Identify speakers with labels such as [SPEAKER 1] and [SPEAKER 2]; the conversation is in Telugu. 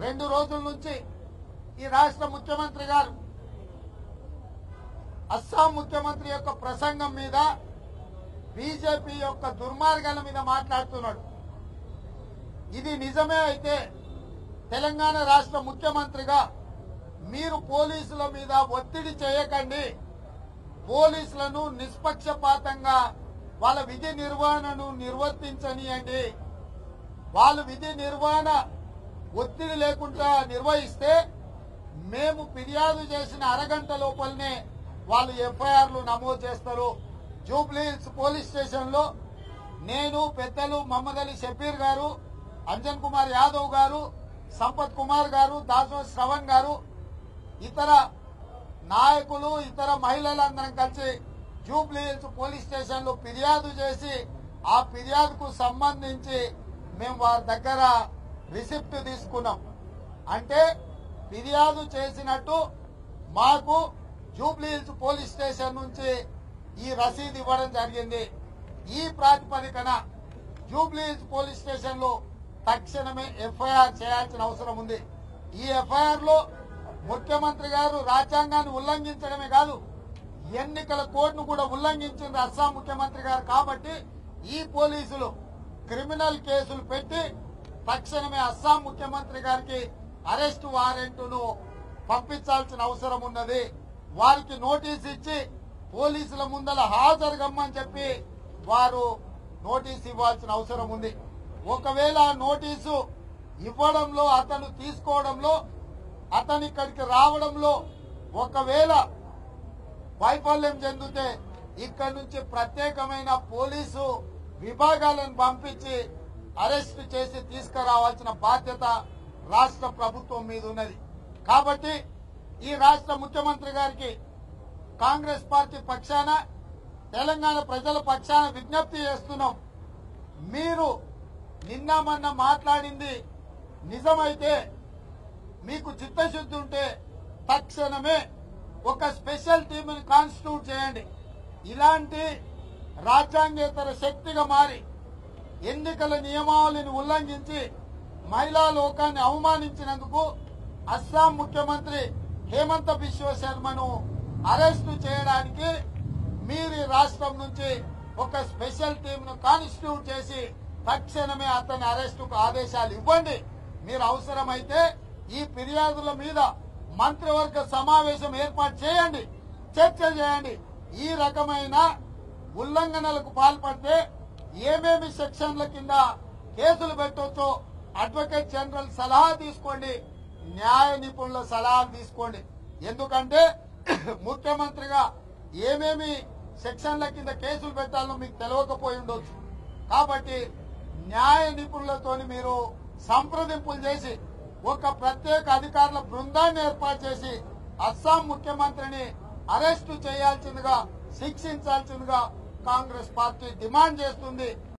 [SPEAKER 1] రెండు రోజుల నుంచి ఈ రాష్ట్ర ముఖ్యమంత్రి గారు అస్సాం ముఖ్యమంత్రి యొక్క ప్రసంగం మీద బీజేపీ యొక్క దుర్మార్గాల మీద మాట్లాడుతున్నాడు ఇది నిజమే అయితే తెలంగాణ రాష్ట్ర ముఖ్యమంత్రిగా మీరు పోలీసుల మీద ఒత్తిడి చేయకండి పోలీసులను నిష్పక్షపాతంగా వాళ్ళ విధి నిర్వహణను నిర్వర్తించనియండి వాళ్ళు విధి నిర్వహణ ఒత్తిడి లేకుండా నిర్వహిస్తే మేము ఫిర్యాదు చేసిన అరగంట లోపలనే వాళ్ళు ఎఫ్ఐఆర్లు నమోదు చేస్తారు జూబ్లీహిల్స్ పోలీస్ స్టేషన్ లో నేను పెద్దలు మహమ్మద్ అలీ షబీర్ గారు అంజన్ కుమార్ యాదవ్ గారు సంపత్ కుమార్ గారు దాసో శ్రవణ్ గారు ఇతర నాయకులు ఇతర మహిళలందరం కలిసి జూబ్లీహిల్స్ పోలీస్ స్టేషన్ లో ఫిర్యాదు చేసి ఆ ఫిర్యాదుకు సంబంధించి మేము వారి దగ్గర రిసిప్ట్ తీసుకున్నాం అంటే ఫిర్యాదు చేసినట్టు మాకు జూబ్లీహిల్స్ పోలీస్ స్టేషన్ నుంచి ఈ రసీదు ఇవ్వడం జరిగింది ఈ ప్రాతిపదికన జూబ్లీహిల్స్ పోలీస్ స్టేషన్ లో తక్షణమే ఎఫ్ఐఆర్ చేయాల్సిన అవసరం ఉంది ఈ ఎఫ్ఐఆర్ లో ముఖ్యమంత్రి గారు రాజ్యాంగాన్ని ఉల్లంఘించడమే కాదు ఎన్నికల కోడ్ను కూడా ఉల్లంఘించింది అస్సాం ముఖ్యమంత్రి గారు కాబట్టి ఈ పోలీసులు క్రిమినల్ కేసులు పెట్టి తక్షణమే అస్సాం ముఖ్యమంత్రి గారికి అరెస్ట్ వారెంట్ను పంపించాల్సిన అవసరం ఉన్నది వారికి నోటీస్ ఇచ్చి పోలీసుల ముందల హాజరు కమ్మని చెప్పి వారు నోటీస్ ఇవ్వాల్సిన అవసరం ఉంది ఒకవేళ ఆ నోటీసు ఇవ్వడంలో అతను తీసుకోవడంలో అతని ఇక్కడికి రావడంలో ఒకవేళ వైఫల్యం చెందితే ఇక్కడి నుంచి ప్రత్యేకమైన పోలీసు విభాగాలను పంపించి అరెస్ట్ చేసి తీసుకురావాల్సిన బాధ్యత రాష్ట్ర ప్రభుత్వం మీద ఉన్నది కాబట్టి ఈ రాష్ట్ర ముఖ్యమంత్రి గారికి కాంగ్రెస్ పార్టీ పక్షాన తెలంగాణ ప్రజల పక్షాన విజ్ఞప్తి చేస్తున్నాం మీరు నిన్న మొన్న మాట్లాడింది నిజమైతే మీకు చిత్తశుద్ధి ఉంటే తక్షణమే ఒక స్పెషల్ టీంని కాన్స్టిట్యూట్ చేయండి ఇలాంటి రాజ్యాంగేతర శక్తిగా మారి ఎన్నికల నియమావళిని ఉల్లంఘించి మహిళా లోకాన్ని అవమానించినందుకు అస్సాం ముఖ్యమంత్రి హేమంత బిశ్వ శర్మను అరెస్టు చేయడానికి మీరు ఈ రాష్ట్రం నుంచి ఒక స్పెషల్ టీంను కాన్స్టిట్యూట్ చేసి తక్షణమే అతని అరెస్టుకు ఆదేశాలు ఇవ్వండి మీరు అవసరమైతే ఈ ఫిర్యాదుల మీద మంత్రివర్గ సమావేశం ఏర్పాటు చేయండి చర్చ చేయండి ఈ రకమైన ఉల్లంఘనలకు పాల్పడితే ఏమేమి సెక్షన్ల కింద కేసులు పెట్టవచ్చో అడ్వకేట్ జనరల్ సలహా తీసుకోండి న్యాయ నిపుణుల సలహాలు తీసుకోండి ఎందుకంటే ముఖ్యమంత్రిగా ఏమేమి సెక్షన్ల కింద కేసులు పెట్టాలో మీకు తెలియకపోయి ఉండొచ్చు కాబట్టి న్యాయ నిపుణులతోని మీరు సంప్రదింపులు చేసి ఒక ప్రత్యేక అధికారుల బృందాన్ని ఏర్పాటు చేసి అస్సాం ముఖ్యమంత్రిని అరెస్టు చేయాల్సిందిగా శిక్షించాల్సిందిగా కాంగ్రెస్ పార్టీ డిమాండ్ చేస్తుంది